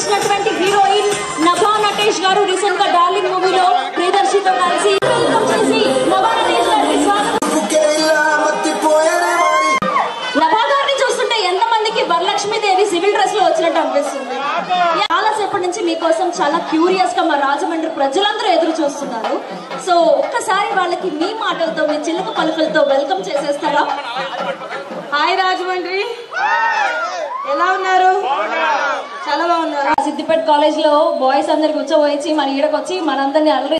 వచ్చినటువంటి హీరోయిన్ నభా నటేష్ గారు రీసెంట్ గా డార్లింగ్ మూవీలో ప్రియదర్శితో కలిసి వెల్కమ్ చేసి నభా నటేష్ గారికి స్వాగతం నభా గారిని చూస్తుంటే ఎంత మందికి వరలక్ష్మి దేవి సివిల్ డ్రెస్ లో వచ్చినట్టు అనిపిస్తుంది చాలా సేపటి నుంచి మీకోసం చాలా క్యూరియస్ గా మా రాజమండ్రి ప్రజలందరూ ఎదురు చూస్తున్నారు సో ఒక్కసారి వాళ్ళకి మీ మాటలతో మీ చిలుక పలుకలతో వెల్కమ్ చేసేస్తారా హాయ్ రాజమండ్రి ఎలా ఉన్నారు చాలా బాగున్నారు సిద్దిపేట కాలేజ్ లో బాయ్స్ అందరు కూర్చోబోయి మన ఈడకి వచ్చి మనందరినీ అల్లరి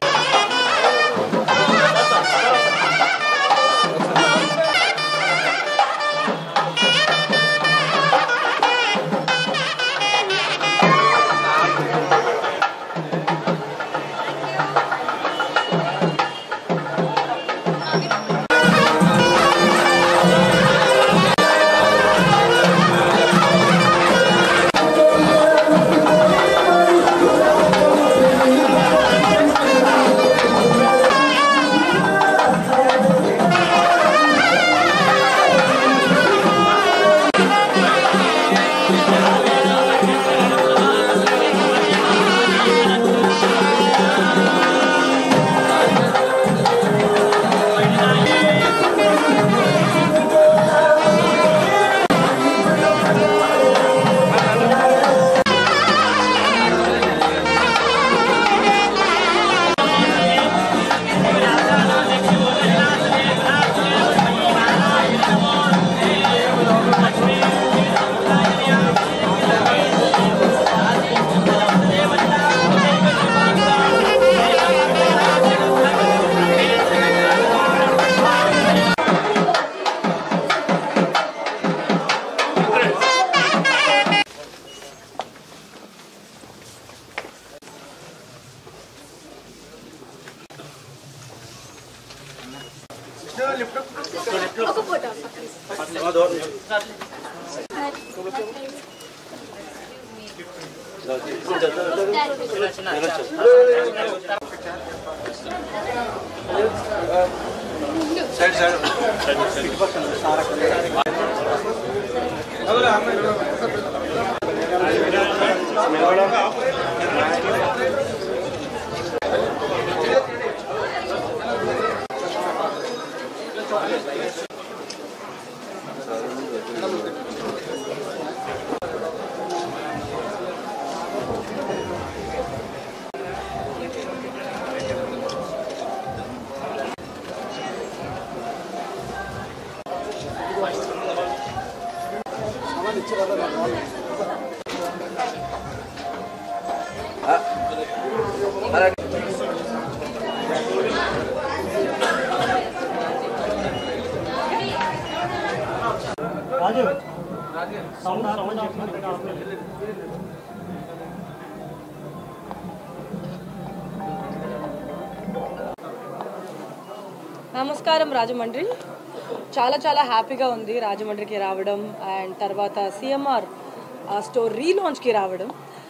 నమస్కారం రాజమండ్రి చాలా చాలా హ్యాపీగా ఉంది రాజమండ్రికి రావడం అండ్ తర్వాత సిఎంఆర్ స్టోర్ రీలాంచ్కి రావడం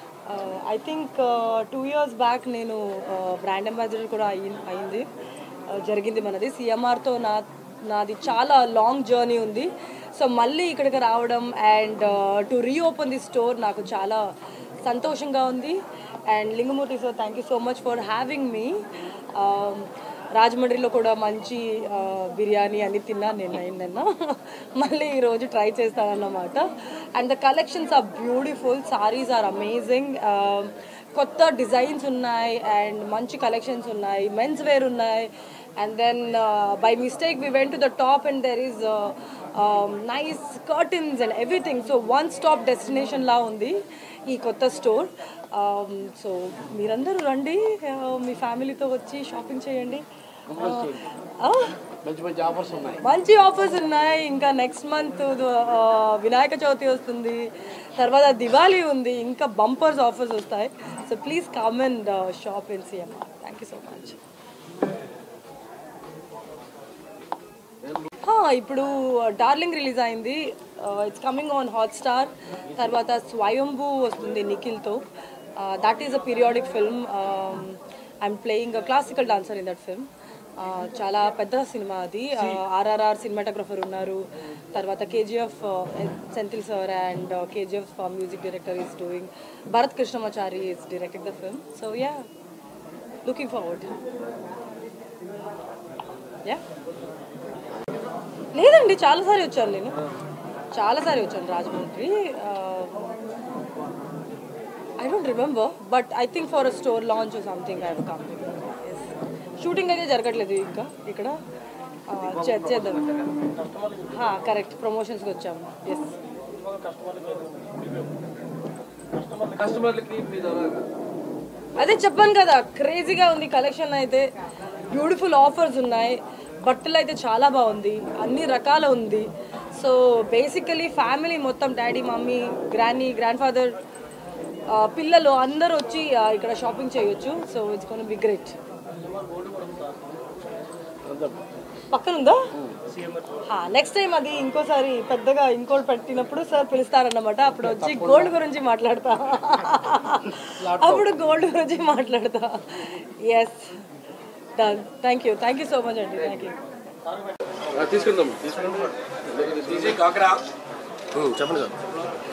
I think two years back నేను బ్రాండ్ అంబాసిడర్ కూడా అయి అయింది Uh, జరిగింది మనది సిఎంఆర్తో నా నాది చాలా లాంగ్ జర్నీ ఉంది సో మళ్ళీ ఇక్కడికి రావడం and to reopen the store నాకు చాలా సంతోషంగా ఉంది అండ్ Lingamurthy sir thank you so much for having me రాజమండ్రిలో కూడా మంచి ఆ, బిర్యానీ అని తిన్నాను నేను నిన్న మళ్ళీ ఈరోజు ట్రై చేస్తానన్నమాట and the collections are beautiful sarees are amazing కొత్త డిజైన్స్ ఉన్నాయి అండ్ మంచి కలెక్షన్స్ ఉన్నాయి మెన్స్ వేర్ ఉన్నాయి and then by mistake we went to the top and there is nice curtains and everything so one stop destination లా ఉంది ఈ కొత్త store so మీరందరూ రండి uh, మీ ఫ్యామిలీతో వచ్చి షాపింగ్ చేయండి Uh, మంచి మంచి ఆఫర్స్ ఉన్నాయి మంచి ఆఫర్స్ ఉన్నాయి ఇంకా నెక్స్ట్ మంత్ వినాయక చవితి వస్తుంది తర్వాత దివాళీ ఉంది ఇంకా బంపర్స్ ఆఫర్స్ వస్తాయి so please come and shop in CMR thank you so much ఇప్పుడు డార్లింగ్ రిలీజ్ అయింది it's coming on Hotstar తర్వాత స్వయంభూ వస్తుంది నిఖిల్తో that is a periodic film I'm playing a classical dancer in that film ఆ, చాలా పెద్ద సినిమా అది ఆర్ఆర్ఆర్ సినిమాటోగ్రఫర్ ఉన్నారు తర్వాత KGF Senthil sir and KGF music director is doing Bharath Krishnamachari is directing the film so yeah looking forward yeah లేదండి చాలాసారి వచ్చాను నేను చాలాసారి వచ్చాను Rajahmundry I don't remember but I think for a store launch something I come shooting అయితే జరగట్లేదు ఇంకా ఇక్కడ ఆ, చే- చేద్దాం కరెక్ట్ ప్రమోషన్స్కి వచ్చాము ఎస్ కస్టమర్లకి మీ ద్వారా అదే చెప్పాను కదా క్రేజీగా ఉంది కలెక్షన్ అయితే బ్యూటిఫుల్ ఆఫర్స్ ఉన్నాయి బట్టలు అయితే చాలా బాగుంది అన్ని రకాల ఉంది సో బేసికలీ ఫ్యామిలీ మొత్తం daddy mummy granny grandfather పిల్లలు అందరూ వచ్చి ఆ, ఇక్కడ షాపింగ్ చేయొచ్చు so it's gonna be great పక్కన ఉందా నెక్స్ట్ టైం అది ఇంకోసారి పెద్దగా ఇంకోటి పెట్టినప్పుడు సార్ పిలుస్తారన్నమాట అప్పుడు వచ్చి గోల్డ్ గురించి మాట్లాడతా అప్పుడు గోల్డ్ గురించి మాట్లాడతా yes done thank you thank you so much అండి థ్యాంక్ యూ తీసుకుందాం తీసి కాకరా చెప్పండి సార్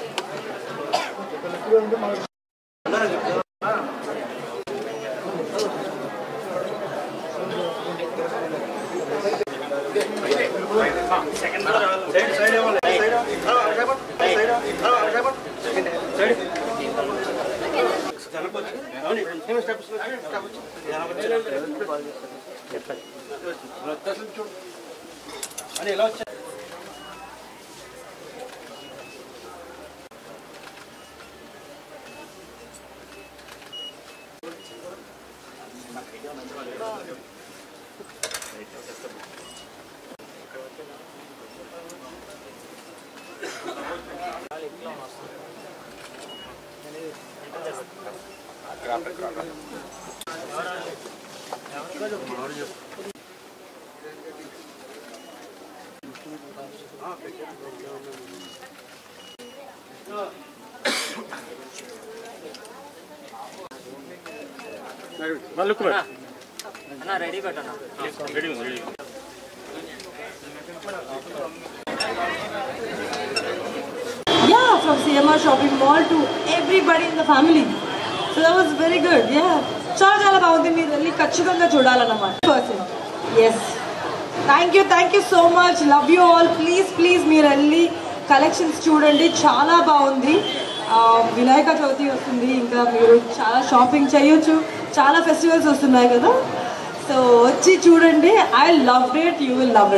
మళ్ళీ అన్న రెడీ పెట్టన్నా Yeah, from CMR shopping mall to everybody in the family. So that was very good. Yeah. చాలా చాలా బాగుంది మీరు వెళ్ళి ఖచ్చితంగా చూడాలన్నమాట person yes thank you thank you so much love you all please please మీరు వెళ్ళి కలెక్షన్స్ చూడండి చాలా బాగుంది ఆ, వినాయక చవితి వస్తుంది ఇంకా మీరు చాలా షాపింగ్ చేయొచ్చు చాలా ఫెస్టివల్స్ వస్తున్నాయి కదా సో వచ్చి చూడండి I love it you will love it